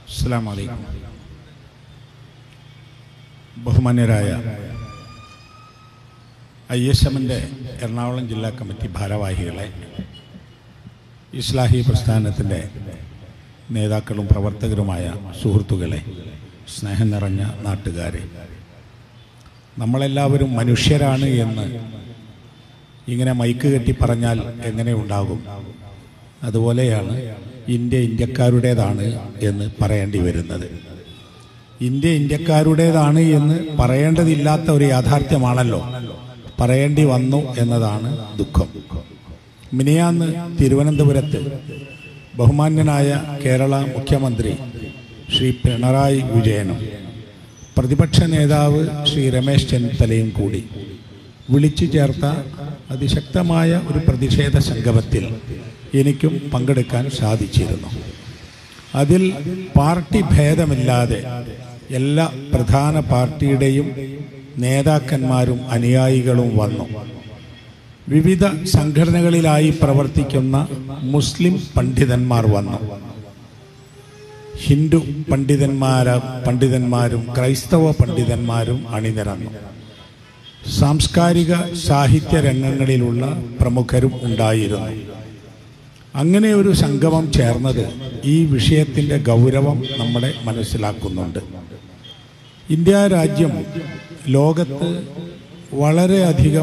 അസ്സാം വലൈക്കും ബഹുമാന്യരായ ഐ എസ് എമ്മിൻ്റെ എറണാകുളം ജില്ലാ കമ്മിറ്റി ഭാരവാഹികളെ ഇസ്ലാഹി പ്രസ്ഥാനത്തിൻ്റെ നേതാക്കളും പ്രവർത്തകരുമായ സുഹൃത്തുക്കളെ സ്നേഹം നിറഞ്ഞ നാട്ടുകാരെ നമ്മളെല്ലാവരും മനുഷ്യരാണ് എന്ന് ഇങ്ങനെ മൈക്ക് കെട്ടി പറഞ്ഞാൽ എങ്ങനെ ഉണ്ടാകും അതുപോലെയാണ് ഇന്ത്യ ഇന്ത്യക്കാരുടേതാണ് എന്ന് പറയേണ്ടി വരുന്നത് ഇന്ത്യ ഇന്ത്യക്കാരുടേതാണ് എന്ന് പറയേണ്ടതില്ലാത്ത ഒരു യാഥാർത്ഥ്യമാണല്ലോ പറയേണ്ടി വന്നു എന്നതാണ് ദുഃഖം മിനിയാന്ന് തിരുവനന്തപുരത്ത് ബഹുമാന്യനായ കേരള മുഖ്യമന്ത്രി ശ്രീ പിണറായി വിജയനും പ്രതിപക്ഷ നേതാവ് ശ്രീ രമേശ് ചെന്നിത്തലയും കൂടി വിളിച്ചു ചേർത്ത അതിശക്തമായ ഒരു പ്രതിഷേധ സംഗമത്തിൽ എനിക്കും പങ്കെടുക്കാൻ സാധിച്ചിരുന്നു അതിൽ പാർട്ടി ഭേദമില്ലാതെ എല്ലാ പ്രധാന പാർട്ടിയുടെയും നേതാക്കന്മാരും അനുയായികളും വന്നു വിവിധ സംഘടനകളിലായി പ്രവർത്തിക്കുന്ന മുസ്ലിം പണ്ഡിതന്മാർ വന്നു ഹിന്ദു പണ്ഡിതന്മാര പണ്ഡിതന്മാരും ക്രൈസ്തവ പണ്ഡിതന്മാരും അണിനിരന്നു സാംസ്കാരിക സാഹിത്യ രംഗങ്ങളിലുള്ള പ്രമുഖരും ഉണ്ടായിരുന്നു അങ്ങനെ ഒരു സംഗമം ചേർന്നത് ഈ വിഷയത്തിൻ്റെ ഗൗരവം നമ്മളെ മനസ്സിലാക്കുന്നുണ്ട് ഇന്ത്യ രാജ്യം ലോകത്ത് വളരെയധികം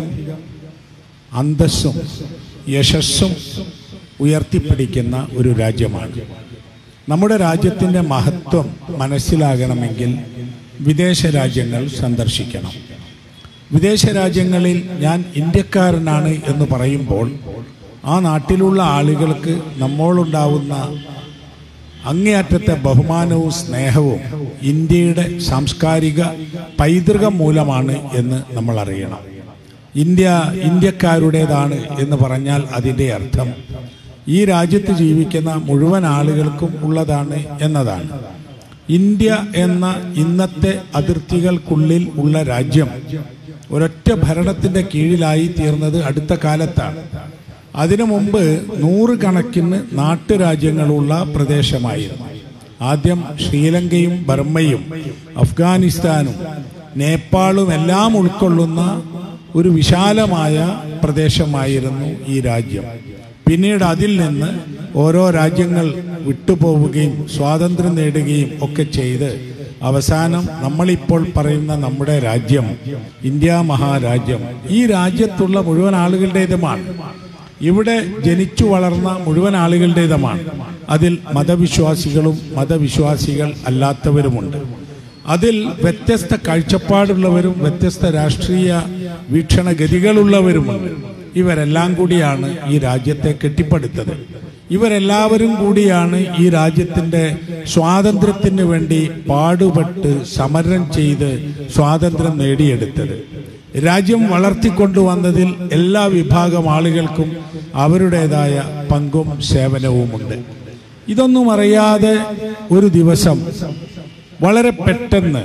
അന്തസ്സും യശസ്സും ഉയർത്തിപ്പിടിക്കുന്ന ഒരു രാജ്യമാണ് നമ്മുടെ രാജ്യത്തിൻ്റെ മഹത്വം മനസ്സിലാകണമെങ്കിൽ വിദേശ രാജ്യങ്ങൾ സന്ദർശിക്കണം വിദേശ രാജ്യങ്ങളിൽ ഞാൻ ഇന്ത്യക്കാരനാണ് എന്ന് പറയുമ്പോൾ ആ നാട്ടിലുള്ള ആളുകൾക്ക് നമ്മോളുണ്ടാവുന്ന അങ്ങേയറ്റത്തെ ബഹുമാനവും സ്നേഹവും ഇന്ത്യയുടെ സാംസ്കാരിക പൈതൃകം മൂലമാണ് എന്ന് നമ്മൾ അറിയണം ഇന്ത്യ ഇന്ത്യക്കാരുടേതാണ് എന്ന് പറഞ്ഞാൽ അതിൻ്റെ അർത്ഥം ഈ രാജ്യത്ത് ജീവിക്കുന്ന മുഴുവൻ ആളുകൾക്കും ഉള്ളതാണ് എന്നതാണ് ഇന്ത്യ എന്ന ഇന്നത്തെ അതിർത്തികൾക്കുള്ളിൽ ഉള്ള രാജ്യം ഒരൊറ്റ ഭരണത്തിന്റെ കീഴിലായി തീർന്നത് അടുത്ത കാലത്താണ് അതിനു മുമ്പ് നൂറുകണക്കിന് നാട്ടുരാജ്യങ്ങളുള്ള പ്രദേശമായിരുന്നു ആദ്യം ശ്രീലങ്കയും ബർമ്മയും അഫ്ഗാനിസ്ഥാനും നേപ്പാളും എല്ലാം ഉൾക്കൊള്ളുന്ന ഒരു വിശാലമായ പ്രദേശമായിരുന്നു ഈ രാജ്യം പിന്നീട് അതിൽ നിന്ന് ഓരോ രാജ്യങ്ങൾ വിട്ടുപോവുകയും സ്വാതന്ത്ര്യം നേടുകയും ഒക്കെ ചെയ്ത് അവസാനം നമ്മളിപ്പോൾ പറയുന്ന നമ്മുടെ രാജ്യം ഇന്ത്യ മഹാരാജ്യം ഈ രാജ്യത്തുള്ള മുഴുവൻ ആളുകളുടേതുമാണ് ഇവിടെ ജനിച്ചു വളർന്ന മുഴുവൻ ആളുകളുടേതുമാണ് അതിൽ മതവിശ്വാസികളും മതവിശ്വാസികൾ അല്ലാത്തവരുമുണ്ട് അതിൽ വ്യത്യസ്ത കാഴ്ചപ്പാടുള്ളവരും വ്യത്യസ്ത രാഷ്ട്രീയ വീക്ഷണഗതികളുള്ളവരുമുണ്ട് ഇവരെല്ലാം കൂടിയാണ് ഈ രാജ്യത്തെ കെട്ടിപ്പടുത്തത് ഇവരെല്ലാവരും കൂടിയാണ് ഈ രാജ്യത്തിൻ്റെ സ്വാതന്ത്ര്യത്തിന് വേണ്ടി പാടുപെട്ട് സമരം ചെയ്ത് സ്വാതന്ത്ര്യം നേടിയെടുത്തത് രാജ്യം വളർത്തിക്കൊണ്ടുവന്നതിൽ എല്ലാ വിഭാഗം ആളുകൾക്കും അവരുടേതായ പങ്കും സേവനവുമുണ്ട് ഇതൊന്നും അറിയാതെ ഒരു ദിവസം വളരെ പെട്ടെന്ന്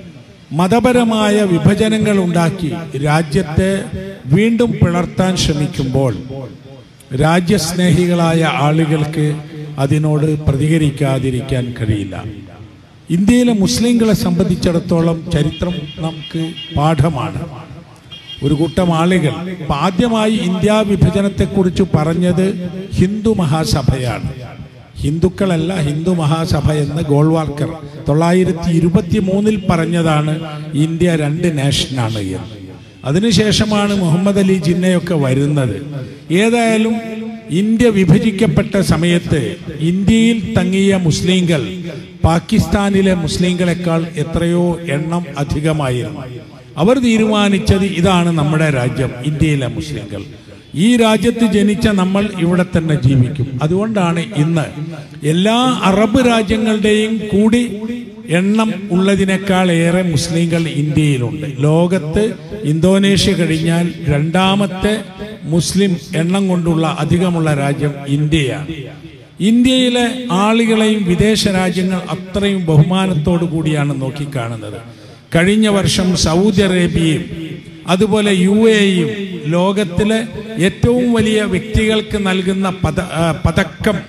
മതപരമായ വിഭജനങ്ങൾ ഉണ്ടാക്കി രാജ്യത്തെ വീണ്ടും പിളർത്താൻ ശ്രമിക്കുമ്പോൾ രാജ്യസ്നേഹികളായ ആളുകൾക്ക് അതിനോട് പ്രതികരിക്കാതിരിക്കാൻ കഴിയില്ല ഇന്ത്യയിലെ മുസ്ലിങ്ങളെ സംബന്ധിച്ചിടത്തോളം ചരിത്രം നമുക്ക് പാഠമാണ് ഒരു കൂട്ടം ആളുകൾ ആദ്യമായി ഇന്ത്യ വിഭജനത്തെക്കുറിച്ച് പറഞ്ഞത് ഹിന്ദു മഹാസഭയാണ് ഹിന്ദുക്കളല്ല ഹിന്ദു മഹാസഭ എന്ന് ഗോൾവാൾക്കർ തൊള്ളായിരത്തി ഇരുപത്തി മൂന്നിൽ പറഞ്ഞതാണ് ഇന്ത്യ രണ്ട് നാഷനാണ് എന്ന് അതിനുശേഷമാണ് മുഹമ്മദ് അലി ജിന്നയൊക്കെ വരുന്നത് ഏതായാലും ഇന്ത്യ വിഭജിക്കപ്പെട്ട സമയത്ത് ഇന്ത്യയിൽ തങ്ങിയ മുസ്ലിങ്ങൾ പാകിസ്ഥാനിലെ മുസ്ലിങ്ങളെക്കാൾ എത്രയോ എണ്ണം അധികമായിരുന്നു അവർ തീരുമാനിച്ചത് ഇതാണ് നമ്മുടെ രാജ്യം ഇന്ത്യയിലെ മുസ്ലിങ്ങൾ ഈ രാജ്യത്ത് ജനിച്ച നമ്മൾ ഇവിടെ തന്നെ ജീവിക്കും അതുകൊണ്ടാണ് ഇന്ന് എല്ലാ അറബ് രാജ്യങ്ങളുടെയും കൂടി എണ്ണം ഉള്ളതിനേക്കാൾ ഏറെ മുസ്ലിങ്ങൾ ഇന്ത്യയിലുണ്ട് ലോകത്ത് ഇന്തോനേഷ്യ കഴിഞ്ഞാൽ രണ്ടാമത്തെ മുസ്ലിം എണ്ണം കൊണ്ടുള്ള അധികമുള്ള രാജ്യം ഇന്ത്യയാണ് ഇന്ത്യയിലെ ആളുകളെയും വിദേശ രാജ്യങ്ങൾ അത്രയും ബഹുമാനത്തോടു കൂടിയാണ് നോക്കിക്കാണുന്നത് കഴിഞ്ഞ വർഷം സൗദി അറേബ്യയും അതുപോലെ യു എയും ലോകത്തിലെ ഏറ്റവും വലിയ വ്യക്തികൾക്ക് നൽകുന്ന പത ആ, പതക്കം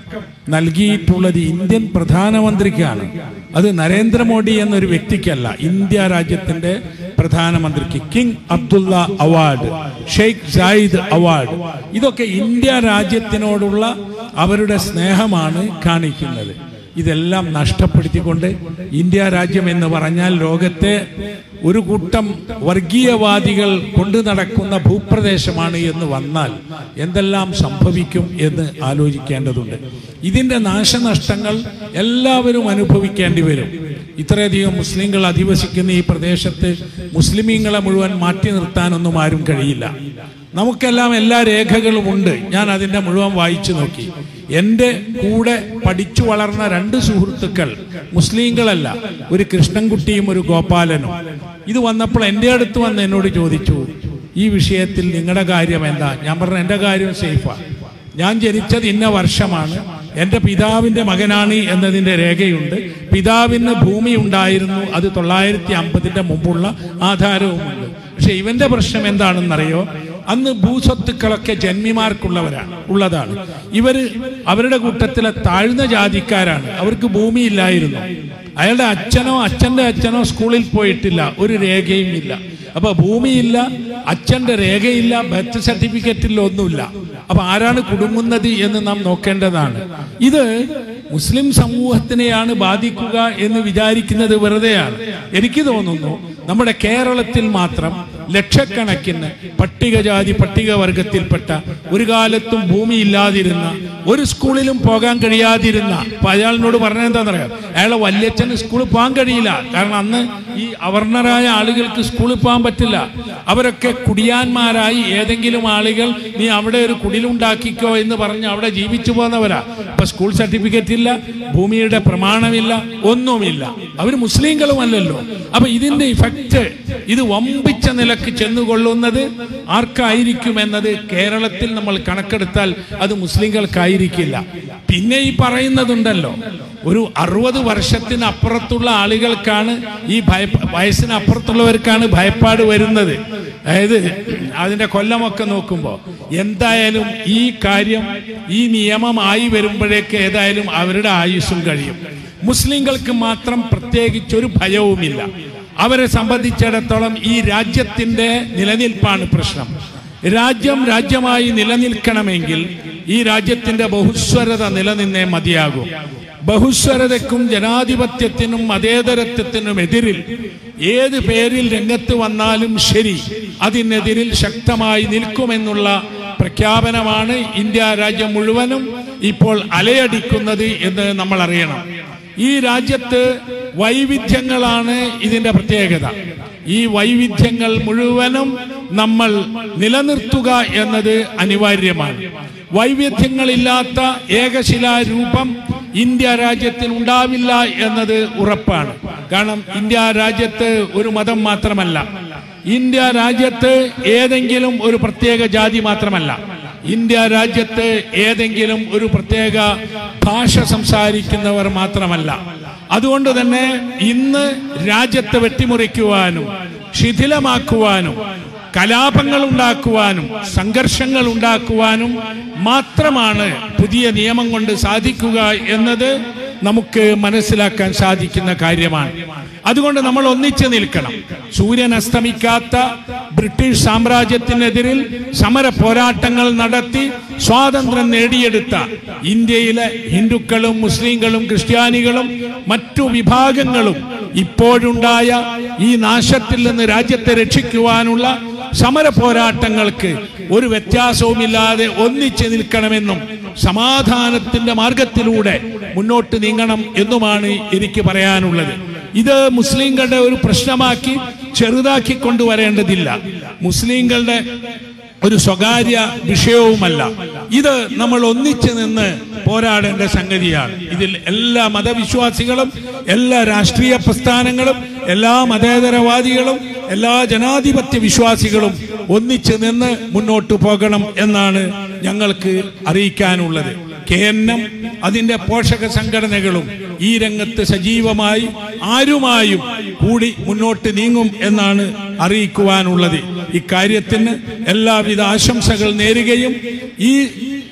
നൽകിയിട്ടുള്ളത് ഇന്ത്യൻ പ്രധാനമന്ത്രിക്കാണ് അത് നരേന്ദ്രമോദി എന്നൊരു വ്യക്തിക്കല്ല ഇന്ത്യ രാജ്യത്തിന്റെ പ്രധാനമന്ത്രിക്ക് king Abdullah award Sheikh Zayed award ഇതൊക്കെ ഇന്ത്യ രാജ്യത്തിനോടുള്ള അവരുടെ സ്നേഹമാണ് കാണിക്കുന്നത് ഇതെല്ലാം നഷ്ടപ്പെടുത്തിക്കൊണ്ട് ഇന്ത്യ രാജ്യം എന്ന് പറഞ്ഞാൽ ലോകത്തെ ഒരു കൂട്ടം വർഗീയവാദികൾ കൊണ്ടു നടക്കുന്ന ഭൂപ്രദേശമാണ് എന്ന് വന്നാൽ എന്തെല്ലാം സംഭവിക്കും എന്ന് ആലോചിക്കേണ്ടതുണ്ട് ഇതിന്റെ നാശനഷ്ടങ്ങൾ എല്ലാവരും അനുഭവിക്കേണ്ടി വരും ഇത്രയധികം മുസ്ലിങ്ങൾ അധിവസിക്കുന്ന ഈ പ്രദേശത്ത് മുസ്ലിമീങ്ങളെ മുഴുവൻ മാറ്റി നിർത്താനൊന്നും ആരും കഴിയില്ല നമുക്കെല്ലാം എല്ലാ രേഖകളും ഉണ്ട് ഞാൻ അതിന്റെ മുഴുവൻ വായിച്ചു നോക്കി എൻ്റെ കൂടെ പഠിച്ചു വളർന്ന രണ്ട് സുഹൃത്തുക്കൾ മുസ്ലിങ്ങളല്ല ഒരു കൃഷ്ണൻകുട്ടിയും ഒരു ഗോപാലനും ഇത് വന്നപ്പോൾ എൻ്റെ അടുത്ത് വന്ന് എന്നോട് ചോദിച്ചു ഈ വിഷയത്തിൽ നിങ്ങളുടെ കാര്യം എന്താ ഞാൻ പറഞ്ഞ എൻ്റെ കാര്യം സേഫാണ് ഞാൻ ജനിച്ചത് ഇന്ന വർഷമാണ് എൻ്റെ പിതാവിൻ്റെ മകനാണ് എന്നതിൻ്റെ രേഖയുണ്ട് പിതാവിന് ഭൂമി ഉണ്ടായിരുന്നു അത് തൊള്ളായിരത്തി അമ്പതിൻ്റെ മുമ്പുള്ള ആധാരവുമുണ്ട് പക്ഷെ ഇവന്റെ പ്രശ്നം എന്താണെന്നറിയോ അന്ന് ഭൂസ്വത്തുക്കളൊക്കെ ജന്മിമാർക്കുള്ളവരാണ് ഉള്ളതാണ് ഇവര് അവരുടെ കൂട്ടത്തിലെ താഴ്ന്ന ജാതിക്കാരാണ് അവർക്ക് ഭൂമിയില്ലായിരുന്നു അയാളുടെ അച്ഛനോ അച്ഛന്റെ അച്ഛനോ സ്കൂളിൽ പോയിട്ടില്ല ഒരു രേഖയും ഇല്ല അപ്പൊ ഭൂമിയില്ല അച്ഛന്റെ രേഖയില്ല ബർത്ത് സർട്ടിഫിക്കറ്റിൽ ഒന്നുമില്ല അപ്പൊ ആരാണ് കുടുങ്ങുന്നത് എന്ന് നാം നോക്കേണ്ടതാണ് ഇത് മുസ്ലിം സമൂഹത്തിനെയാണ് ബാധിക്കുക എന്ന് വിചാരിക്കുന്നത് വെറുതെയാണ് എനിക്ക് തോന്നുന്നു നമ്മുടെ കേരളത്തിൽ മാത്രം ലക്ഷക്കണക്കിന് പട്ടികജാതി പട്ടികവർഗത്തിൽപ്പെട്ട ഒരു കാലത്തും ഭൂമിയില്ലാതിരുന്ന ഒരു സ്കൂളിലും പോകാൻ കഴിയാതിരുന്ന അപ്പൊ അയാളിനോട് പറഞ്ഞത് എന്താണെന്നറിയാം അയാളെ വല്യച്ഛന് സ്കൂളിൽ പോകാൻ കഴിയില്ല കാരണം അന്ന് ഈ അവർണരായ ആളുകൾക്ക് സ്കൂളിൽ പോകാൻ പറ്റില്ല അവരൊക്കെ കുടിയാന്മാരായി ഏതെങ്കിലും ആളുകൾ നീ അവിടെ ഒരു കുടിലുണ്ടാക്കിക്കോ എന്ന് പറഞ്ഞ് അവിടെ ജീവിച്ചു പോകുന്നവരാ ഇപ്പൊ സ്കൂൾ സർട്ടിഫിക്കറ്റ് ഇല്ല ഭൂമിയുടെ പ്രമാണമില്ല ഒന്നുമില്ല അവർ മുസ്ലിങ്ങളുമല്ലല്ലോ അപ്പൊ ഇതിന്റെ ഇഫക്റ്റ് ഇത് വമ്പിച്ച നിലക്ക് ചെന്നുകൊള്ളുന്നത് ആർക്കായിരിക്കും എന്നത് കേരളത്തിൽ നമ്മൾ കണക്കെടുത്താൽ അത് മുസ്ലിങ്ങൾക്കായിരിക്കില്ല പിന്നെ ഈ പറയുന്നതുണ്ടല്ലോ ഒരു അറുപത് വർഷത്തിന് അപ്പുറത്തുള്ള ആളുകൾക്കാണ് ഈ ഭയ വയസ്സിന് അപ്പുറത്തുള്ളവർക്കാണ് ഭയപ്പാട് വരുന്നത് അതായത് അതിന്റെ കൊല്ലമൊക്കെ നോക്കുമ്പോൾ എന്തായാലും ഈ കാര്യം ഈ നിയമമായി വരുമ്പോഴേക്ക് ഏതായാലും അവരുടെ ആയുസ്സും കഴിയും മുസ്ലിങ്ങൾക്ക് മാത്രം പ്രത്യേകിച്ച് ഒരു ഭയവുമില്ല അവരെ സംബന്ധിച്ചിടത്തോളം ഈ രാജ്യത്തിന്റെ നിലനിൽപ്പാണ് പ്രശ്നം രാജ്യം രാജ്യമായി നിലനിൽക്കണമെങ്കിൽ ഈ രാജ്യത്തിന്റെ ബഹുസ്വരത നിലനിന്നേ മതിയാകും ബഹുസ്വരതയ്ക്കും ജനാധിപത്യത്തിനും മതേതരത്വത്തിനും എതിരിൽ ഏത് പേരിൽ രംഗത്ത് വന്നാലും ശരി അതിനെതിരിൽ ശക്തമായി നിൽക്കുമെന്നുള്ള പ്രഖ്യാപനമാണ് ഇന്ത്യ രാജ്യം മുഴുവനും ഇപ്പോൾ അലയടിക്കുന്നത് എന്ന് നമ്മൾ അറിയണം ഈ രാജ്യത്ത് വൈവിധ്യങ്ങളാണ് ഇതിന്റെ പ്രത്യേകത ഈ വൈവിധ്യങ്ങൾ മുഴുവനും നമ്മൾ നിലനിർത്തുക എന്നത് അനിവാര്യമാണ് വൈവിധ്യങ്ങളില്ലാത്ത ഏകശിലാരൂപം ഇന്ത്യ രാജ്യത്തിൽ ഉണ്ടാവില്ല എന്നത് ഉറപ്പാണ് കാരണം ഇന്ത്യ രാജ്യത്ത് ഒരു മതം മാത്രമല്ല ഇന്ത്യ രാജ്യത്ത് ഏതെങ്കിലും ഒരു പ്രത്യേക ജാതി മാത്രമല്ല ഇന്ത്യ രാജ്യത്ത് ഏതെങ്കിലും ഒരു പ്രത്യേക ഭാഷ സംസാരിക്കുന്നവർ മാത്രമല്ല അതുകൊണ്ട് തന്നെ ഇന്ന് രാജ്യത്തെ വെട്ടിമുറിക്കുവാനും ശിഥിലമാക്കുവാനും കലാപങ്ങൾ ഉണ്ടാക്കുവാനും സംഘർഷങ്ങൾ ഉണ്ടാക്കുവാനും മാത്രമാണ് പുതിയ നിയമം കൊണ്ട് സാധിക്കുക എന്നത് നമുക്ക് മനസ്സിലാക്കാൻ സാധിക്കുന്ന കാര്യമാണ് അതുകൊണ്ട് നമ്മൾ ഒന്നിച്ചു നിൽക്കണം സൂര്യൻ അസ്തമിക്കാത്ത ബ്രിട്ടീഷ് സാമ്രാജ്യത്തിനെതിരിൽ സമര പോരാട്ടങ്ങൾ നടത്തി സ്വാതന്ത്ര്യം നേടിയെടുത്ത ഇന്ത്യയിലെ ഹിന്ദുക്കളും മുസ്ലിങ്ങളും ക്രിസ്ത്യാനികളും മറ്റു വിഭാഗങ്ങളും ഇപ്പോഴുണ്ടായ ഈ നാശത്തിൽ നിന്ന് രാജ്യത്തെ രക്ഷിക്കുവാനുള്ള സമര പോരാട്ടങ്ങൾക്ക് ഒരു വ്യത്യാസവുമില്ലാതെ ഒന്നിച്ചു നിൽക്കണമെന്നും സമാധാനത്തിന്റെ മാർഗത്തിലൂടെ മുന്നോട്ട് നീങ്ങണം എന്നുമാണ് എനിക്ക് പറയാനുള്ളത് ഇത് മുസ്ലിങ്ങളുടെ ഒരു പ്രശ്നമാക്കി ചെറുതാക്കി കൊണ്ടുവരേണ്ടതില്ല മുസ്ലിങ്ങളുടെ ഒരു സ്വകാര്യ വിഷയവുമല്ല ഇത് നമ്മൾ ഒന്നിച്ചു നിന്ന് പോരാടേണ്ട സംഗതിയാണ് ഇതിൽ എല്ലാ മതവിശ്വാസികളും എല്ലാ രാഷ്ട്രീയ പ്രസ്ഥാനങ്ങളും എല്ലാ മതേതരവാദികളും എല്ലാ ജനാധിപത്യ വിശ്വാസികളും ഒന്നിച്ചു നിന്ന് മുന്നോട്ട് പോകണം എന്നാണ് ഞങ്ങൾക്ക് അറിയിക്കാനുള്ളത് കെ എൻ എം അതിന്റെ പോഷക സംഘടനകളും ഈ രംഗത്ത് സജീവമായി ആരുമായും കൂടി മുന്നോട്ട് നീങ്ങും എന്നാണ് അറിയിക്കുവാനുള്ളത് ഇക്കാര്യത്തിന് എല്ലാവിധ ആശംസകൾ നേരുകയും ഈ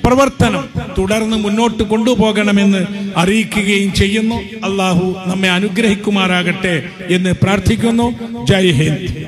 പ്രവർത്തനം തുടർന്ന് മുന്നോട്ട് കൊണ്ടുപോകണമെന്ന് അറിയിക്കുകയും ചെയ്യുന്നു അള്ളാഹു നമ്മെ അനുഗ്രഹിക്കുമാറാകട്ടെ എന്ന് പ്രാർത്ഥിക്കുന്നു ജയ് ഹിന്ദ്